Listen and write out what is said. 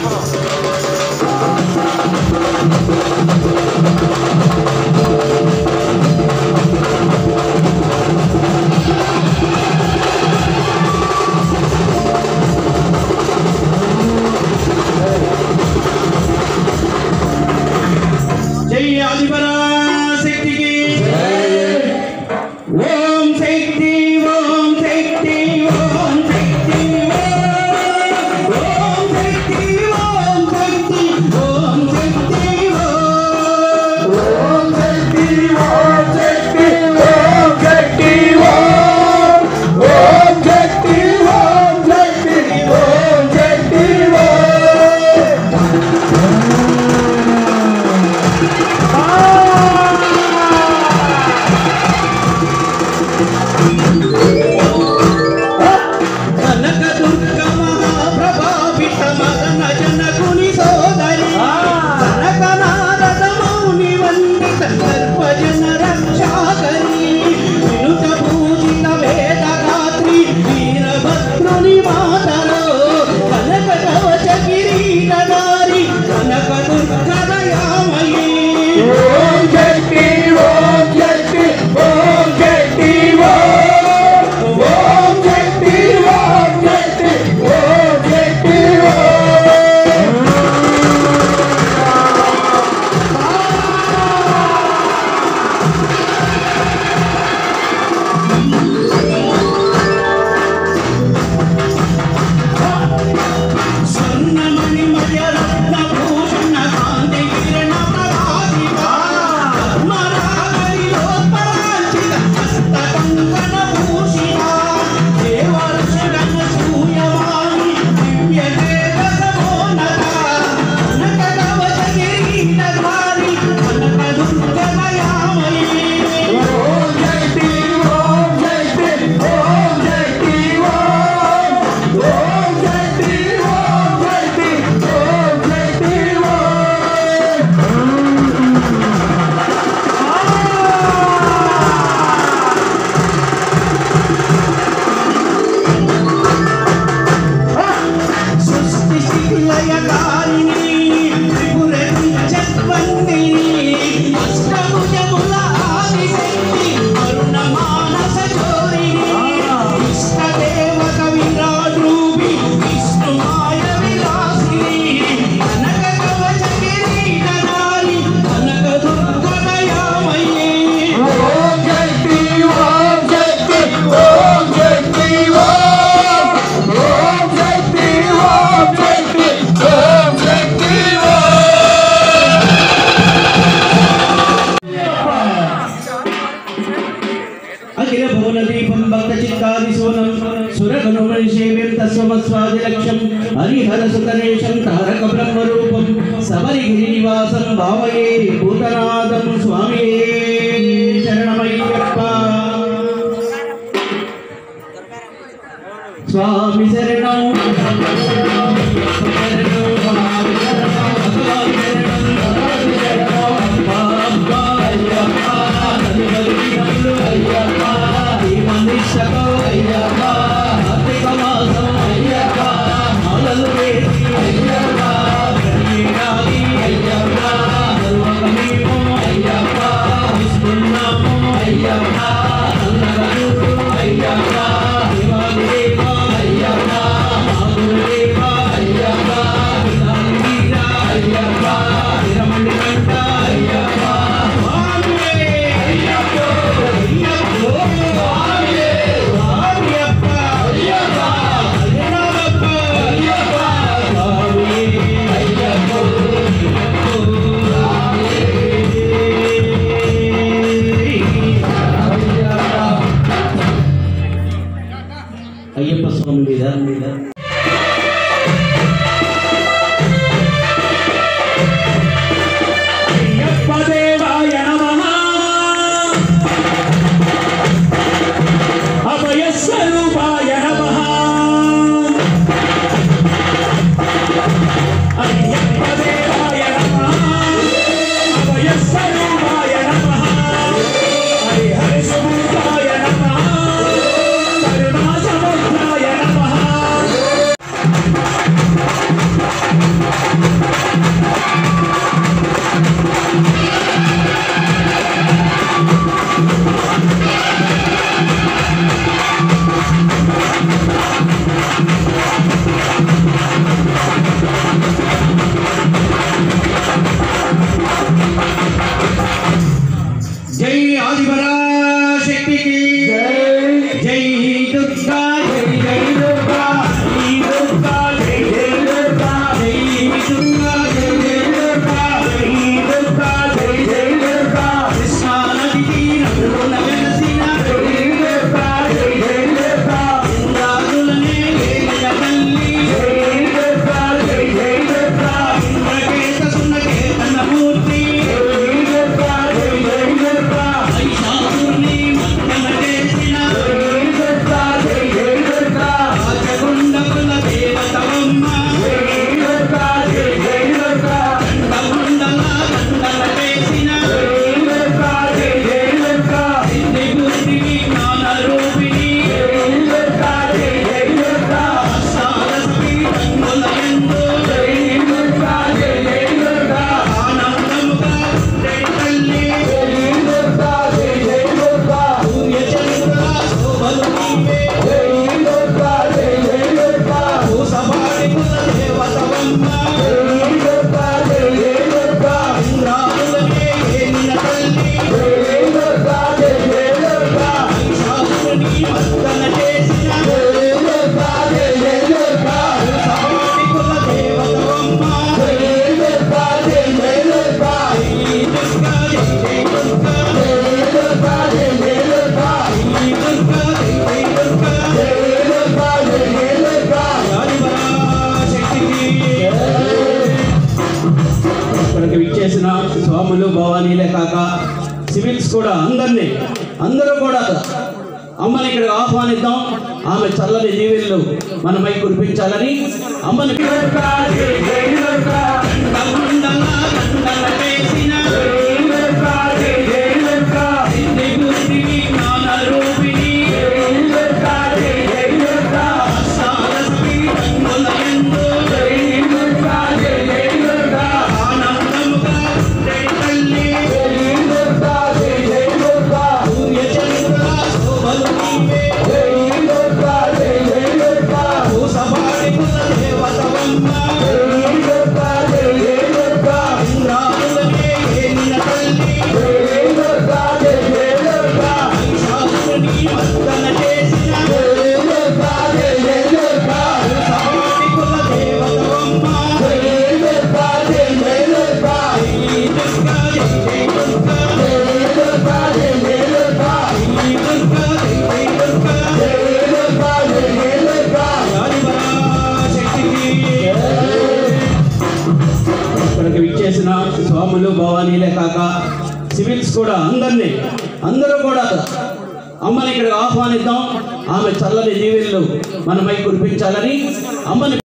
జై ఆదిపరాశక్తికి ఓం శక్తి ఓం శక్తి ఓం శక్తి ఓం శక్తి ఓం శక్తి ఓం శక్తి ఓం శక్తి ఓం శక్తి ఓం శక్తి ఓం ఓం శక్తి ఓం శక్తి ఓం శక్తి ఓం కనక దుర్గ మహాప్రభావిత మదన జనకుని సోదరి కనక నారద మౌని వందిత సర్వజన రక్షాకరి వినుత పూజిత వేద గాత్రి వీరభద్రుని మాతలో కనక కవచ కిరీటధారి కనక దుర్గ దయామయీ ఓం శక్తి ఓం శక్తి ఓం శక్తి ఓం ఓం శక్తి ఓం శక్తి ఓం శక్తి ఓం స్వర్ణమణి మధ్య రత్న భూషణ కాంతి కిరణ ప్రకాశిత ధర్మరాగరిలోత్పలాంఛిత హస్త కంకణ భూషిత దేవర్షగణ సూయవాణి దివ్య దేవ సమోన్నత కనక కవచ కిరీటధారి కనక దుర్గమయామయీ ఓం జయతి ఓం జయతి ఓం జయతి ఓం ఓం జయతి ఓం జయతి ఓం జయతి ఓం సృష్టి శిలయకారిణి త్రిపురని చత్వందిని అష్టభుజముల ఆదిశక్తి అరుణ మానస చోరిణి ఇష్ట దేవత విరాడ్రూపి విష్ణు మాయ విలాసిని కనక కవచ కిరీటధారి కనక దుర్గదయామయీ ఓం జయతి ఓం జయతి ఓం జయతి ఓం ఓం జయతి ఓం జయతి ఓం జయతి అఖిల భువన దీపం భక్త చిత్తాది సోనం సురగణుమణి సేవ్యం తస్వమస్వాది లక్ష్యం హరిహర సుతనేశం తారక బ్రహ్మ రూపం సబరిగిరి నివాసం భావయే భూతనాథం స్వామి శరణమయ్యప్ప స్వామి శరణం శరణం స్వామి శరణం భగవాన్ శరణం భగవాన్ శరణం అబ్బా అబ్బా అయ్యప్ప నలుగురు అయ్యప్ప దీపనిష్టకో అయ్యప్ప కార్తీక మాసం అయ్యప్ప మాలలు వేసి అయ్యప్ప గణేయాది అయ్యప్ప సర్వకమీమో అయ్యప్ప విష్ణునామో అయ్యప్ప నల్లగరుడు అయ్యప్ప దేవాదేవ అయ్యప్ప జై ఆదిపరాశక్తికి జై దుర్గా జై జై దుర్గా జై దుర్గా జై జై దుర్గా జై దుర్గా జై జై దుర్గా జై దుర్గా జై జై దుర్గా కృష్ణా నది తీరమున వెలసిన జై దుర్గా జై జై దుర్గా ఇంద్రాదులనే ఏలిన తల్లి జై దుర్గా జై జై దుర్గా ఇంద్రకేత సున్నకేతన మూర్తి జై దుర్గా జై జై దుర్గా మహిషాసురుని మర్దన చేసిన జై దుర్గా జై జై దుర్గా రాజగుండముల దేవతవమ్మ జై దుర్గా జై జై దుర్గా దండముండల దండల చేసిన జై దుర్గా జై జై దుర్గా సిద్ధి బుద్ధి జ్ఞాన రూపిణి జై దుర్గా జై జై దుర్గా సారస్వతి రంగుల ఎందు జై దుర్గా జై జై దుర్గా ఆనందముగా జై తల్లి జై దుర్గా జై జై దుర్గా సూర్య చంద్ర శోభలు నీవే జై దుర్గా జై జై దుర్గా భూసభాడి కుల దేవతవమ్మ జై దుర్గా జై జై దుర్గా ఇంద్రాదులనే ఏలిన తల్లి జై దుర్గా జై జై దుర్గా మహిషాసురుని మర్దన చేసిన జై దుర్గా జై జై దుర్గా భూసభాడి కుల దేవతవమ్మ జై దుర్గా జై జై దుర్గా జై దుర్గా జై జై దుర్గా జై దుర్గా జై జై దుర్గా జై దుర్గా జై జై దుర్గా జై దుర్గా జై జై దుర్గా ఆదిపరాశక్తికి ఇక్కడికి విచ్చేసిన స్వాములు భవానీలే కాక సివిల్స్ కూడా అందరినీ అందరూ కూడా అమ్మని ఇక్కడ ఆహ్వానిద్దాం ఆమె చల్లని దీవెళ్ళు మనమై కురిపించాలని అమ్మని ఆనందముగా జై తల్లి జై జై దుర్గా సూర్య చంద్ర శోభలు నీవే జై దుర్గా జై జై దుర్గా భూసభాడి కుల దేవతవమ్మ జై దుర్గా జై జై దుర్గా ఇంద్రాదులనే ఏలిన తల్లి జై దుర్గా జై జై దుర్గా మహిషాసురుని మర్దన చేసిన జై దుర్గా జై జై దుర్గా భూసభాడి కుల దేవతవమ్మ జై దుర్గా జై జై దుర్గా జై దుర్గా జై జై దుర్గా జై దుర్గా జై జై దుర్గా జై దుర్గా జై జై దుర్గా జై దుర్గా జై జై దుర్గా ఆదిపరాశక్తికి ఇక్కడికి విచ్చేసిన స్వాములు భవానీలే కాక సివిల్స్ కూడా అందరినీ అందరూ కూడా అమ్మని ఇక్కడ ఆహ్వానిద్దాం ఆమె చల్లని దీవెళ్ళు మనమై కురిపించాలని అమ్మని